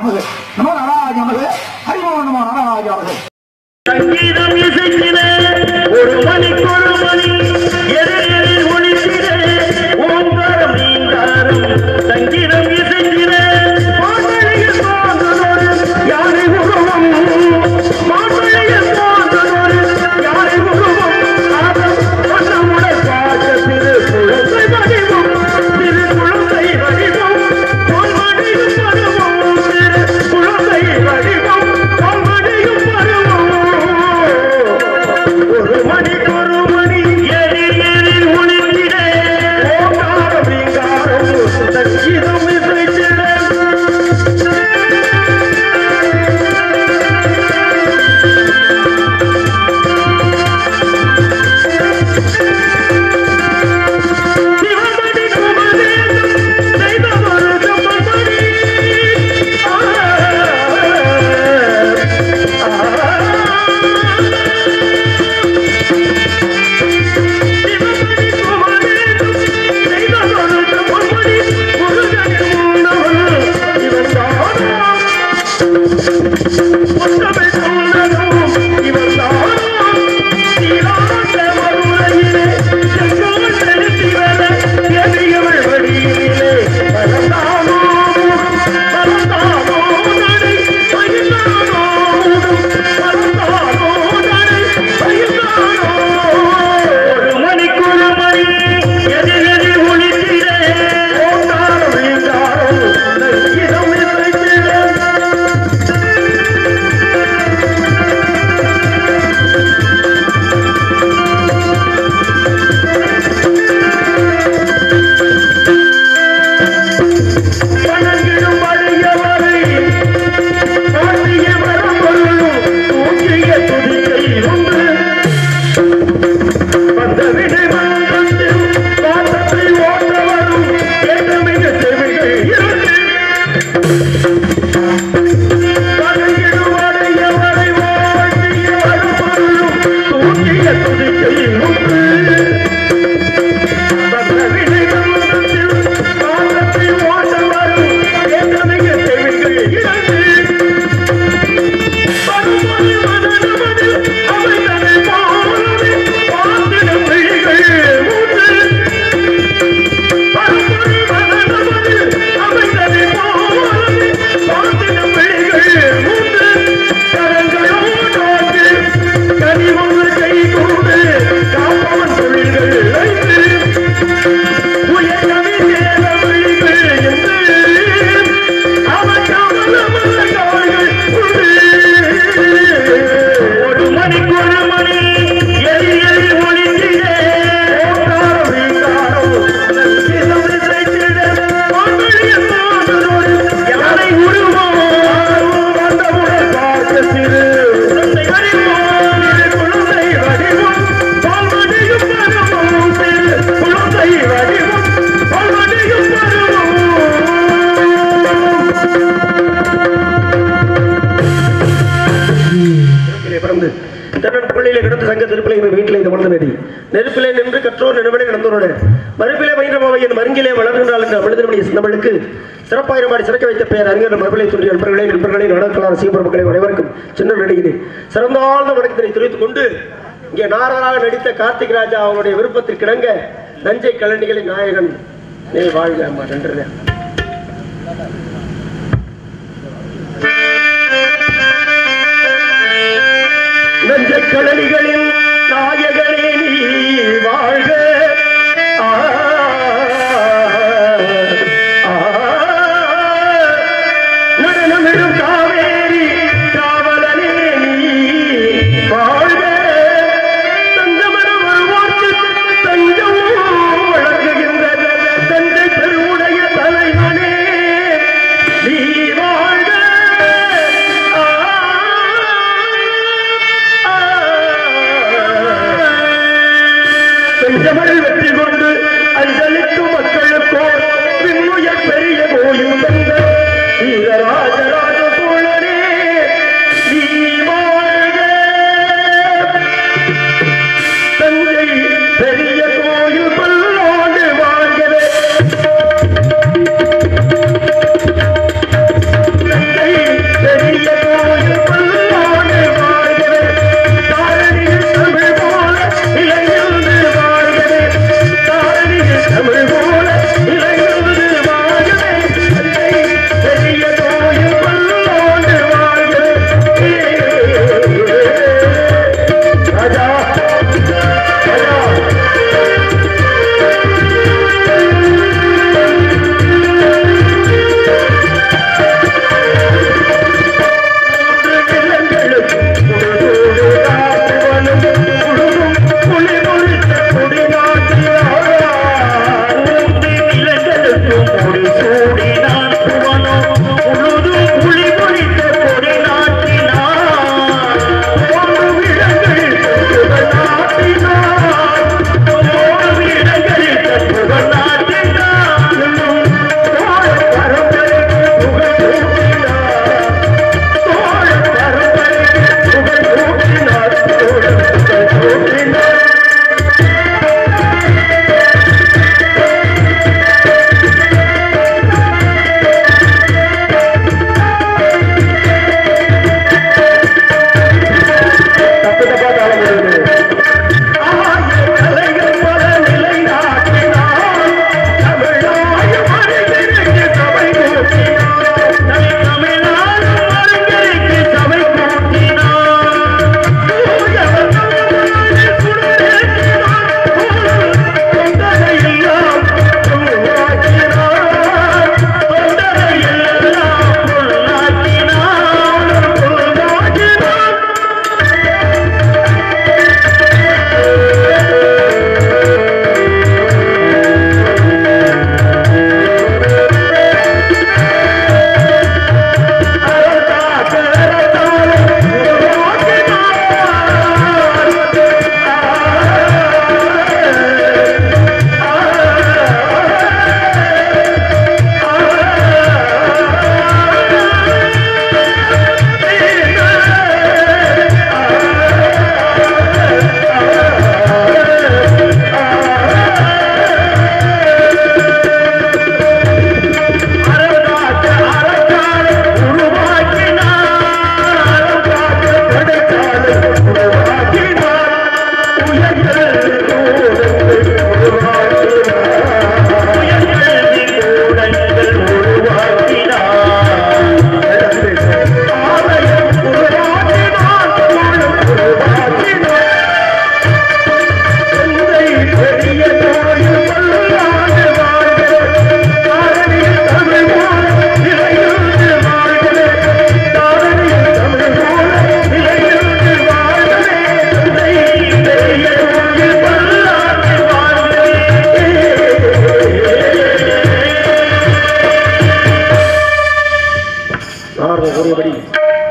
நமது நம நாராஜ நமது ஹரிமோ நம நாராஜ நமது சங்கீதம் இசைக்கிற ஒரு மணிக்கு ஒரு மணி எதிரில் ஒளித்திட ஓங்காரம் நீங்காரம் சங்கீதம் இசைக்கிற மாமழையில் தோன்றுதொரு யானை உருவம் மாமழையில் தோன்றுதொரு யானை உருவம் ஆதம் வண்ணமுடன் பார்த்த திரு குழந்தை வடிவம் திரு குழந்தை வடிவம் பொன்மணியும் பருவம் திரு குழந்தை வடிவம் பொன்மணியும் பருவம் ஒரு மணிக்கு ஒரு மணி எதிர் எதிர் ஒளிந்திட ஓங்காரம் வீங்காரம் சங்கீதம் இசைத்திட சிவமணி குமரேசம் செய்ததொரு செம்மணி. ஆ, சிவமணி குமரேசம் செய்ததொரு செம்மணி. முருகனின் முன்னவன் இவன் தானா முத்தமிழ் சொன்னதும் இவன் தானா நீராட்ட மறுமுறையிலே செங்கோல் செலுத்தி வர எதியவள் வழியிலே பறந்தானோ பறந்தானோ நடை பயிர்ந்தானோ பறந்தானோ நடை பயிர்ந்தானோ ஒரு மணிக்குள் மணி எதிர் எதிர் ஒளித்திட ஓட்டாரம் வீழ்ந்தாரோ இதம் இசைத்திட வணங்கிடும் வழியவரை காட்டிய வரம்பொருளும் தூங்கிய துதிக்கை உண்டு வந்த விடை மன்றத்தில் காத்தத்தை ஓட்டவரும் ஏற்றமிக செவிகள் இருந்து வணங்கிடும் வழியவரை வாழ்த்திய வரம்பொருளும் தூங்கிய துதிக்கை உண்டு கனிமொன்று கை கொண்டு காப்பவன் தொழில்கள் வைத்து உயர்கவி சேர விழிகள் என்று அவன் கமலமல்ல கால்கள் உண்டு. ஒரு மணிக்கு ஒரு மணி எரி எரி ஒளிந்திட ஓங்காரம் வீங்காரம் நற்கிதம் இசைத்திட மாங்கல்யம் மாதரோடு யானை உருவம் வந்தவுடன் பார்த்த சிறு குழந்தை வடிவம் திரு குழந்தை வடிவம் பால்மடியும் பருவம் திரு குழந்தை வடிவம் பால்மடியும் பருவம் நெருப்பிலே பிறந்து தன்னன் பிள்ளையிலே கிடந்து சங்க திருப்பிலை வீட்டிலே இந்த மணந்த வேதி நெருப்பிலே நின்று கற்றோர் நினைவிலே கிடந்தோருடன் மறுப்பிலே பயின்றமாவை என் மருங்கிலே வளர்கின்றால் என்ற அமிழ்தமணி சிந்தமிழுக்கு சிறப்பாயிரம் பாடி சிறக்க வைத்த பெயர் அறிஞர் மறுபிலை தோன்றிய நண்பர்களே நண்பர்களே நடக்கலாம் சீபர் மக்களை அனைவருக்கும் சின்ன நடிகிறேன் சிறந்தாழ்ந்த வணக்கத்தினை தெரிவித்துக் கொண்டு இங்கே நாரராக நடித்த கார்த்திக் ராஜா அவருடைய விருப்பத்திற்கிணங்க நஞ்சை கலண்டிகளின் நாயகன் நீ வாழ்க அம்மா நன்றி நஞ்சை கடலிகளின் நாயகனே நீ வாழ்க ஆ, ஆ, நடனமிடும் காவேரி காவலனே நீ வாழ்க தந்தமரம் வருவோர்க்கு தஞ்சம் வழங்குகின்ற தந்தை பெருவுடைய தலைவனே நீ வாழ்க ஆ, செஞ்சமரில் வெற்றி கொண்டு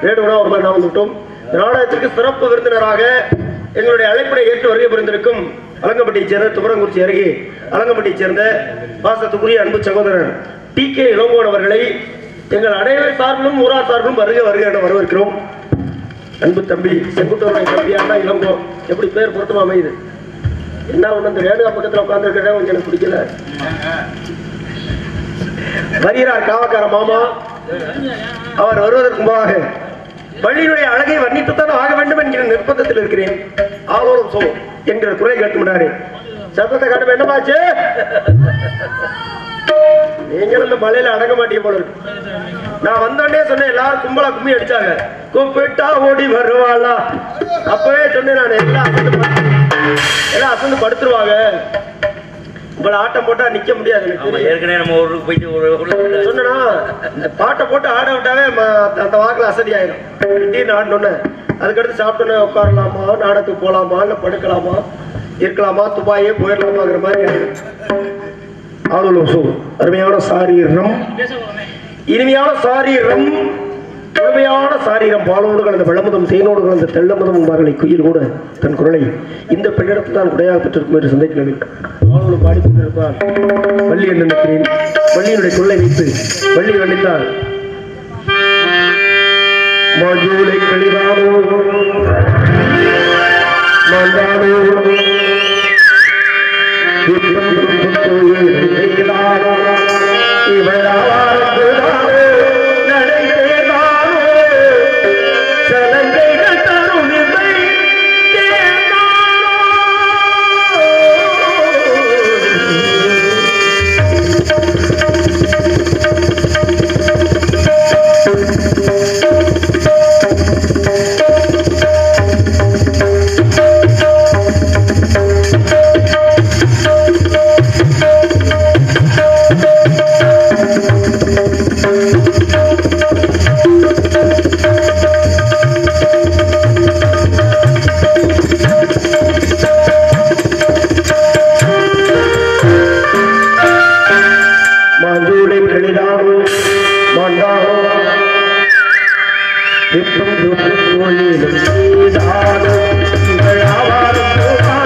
வேணும்னா ஒரு மாதிரி நாம் வந்துவிட்டோம் இந்த நாடகத்திற்கு சிறப்பு விருந்தினராக எங்களுடைய அழைப்பினை ஏற்று வருகை புரிந்திருக்கும் அலங்கப்பட்டியைச் சேர்ந்த துவரங்குறிச்சி அருகே அலங்கப்பட்டியைச் சேர்ந்த பாசத்துக்குரிய அன்பு சகோதரர் டி கே இளங்கோன் அவர்களை எங்கள் அனைவர் சார்பிலும் ஊரார் சார்பிலும் வருக வருக என வரவேற்கிறோம் அன்பு தம்பி செங்குட்டோருடைய தம்பியான இளங்கோ எப்படி பேர் பொருத்தமா அமையுது என்ன ஒண்ணு அந்த ரேணுகா பக்கத்துல உட்கார்ந்து கொஞ்சம் எனக்கு பிடிக்கல வருகிறார் காவக்கார மாமா அவர் வருவதற்கு முன்பாக பள்ளியினுடைய அழகை வர்ணித்துத்தான் ஆக வேண்டும் என்கிற நிர்பந்தத்தில் இருக்கிறேன் ஆலோலம் சோ என்கிற குறை கேட்டுவிடாரே சத்தத்தை காட்டும் என்னமாச்சு நீங்களும் இந்த மலையில அடங்க மாட்டீங்க போல இருக்கு நான் வந்தோடனே சொன்னேன் எல்லாரும் கும்பலா கும்மி அடிச்சாங்க கூப்பிட்டா ஓடி வருவாளா அப்பவே சொன்னேன் நான் எல்லாம் அசந்து படு- எல்லாம் அசந்து படுத்துருவாங்க உங்களை ஆட்டம் போட்டா நிக்க முடியாது எனக்கு ஆமா தெரியும். ஏற்கனவே நம்ம ஊருக்கு போயிட்டு ஒரு ஒரு- சொன்னா இந்த பாட்டை போட்டு ஆட விட்டாவே ம- அந்த வாக்குல அசதி ஆயிடும் திடீர்னு ஆடணுன்னு அதுக்கடுத்து சாப்பிட்டோன்னே உட்காரலாமா நாடகத்துக்கு போலாமா இல்ல படுக்கலாமா இருக்கலாமா துபாயே போயிடலாமாங்கிற மாதிரி ஆயிடும் ஆளுநர் சோ அருமையான சாரீரம் இனிமையான சாரீரம் முழுமையான சாரீரம் பாலோடு கலந்த வெள்ளமுதம் தேனோடு கலந்த தெள்ளமுதம் என்பார்களை குயில் கூட தன் குரலை இந்த பெண்ணிடத்தில் தான் குடையாக பெற்றிருக்கும் என்று சந்தேகிக்கவில்லை ஆளோடு பாடிக்கொண்டிருப்பார் வள்ளி என்று நினைக்கிறேன் வள்ளியினுடைய சொல்லை வைத்து வள்ளி வண்டித்தார் மஞ்சூலை கழிவானோ மந்தானோ மாஞ்சூலை கழிதானோ மாண்டானோ விப்பும் துப்பும் கோயிலும் நீதானோ இவள் ஆவாரும் போவாரோ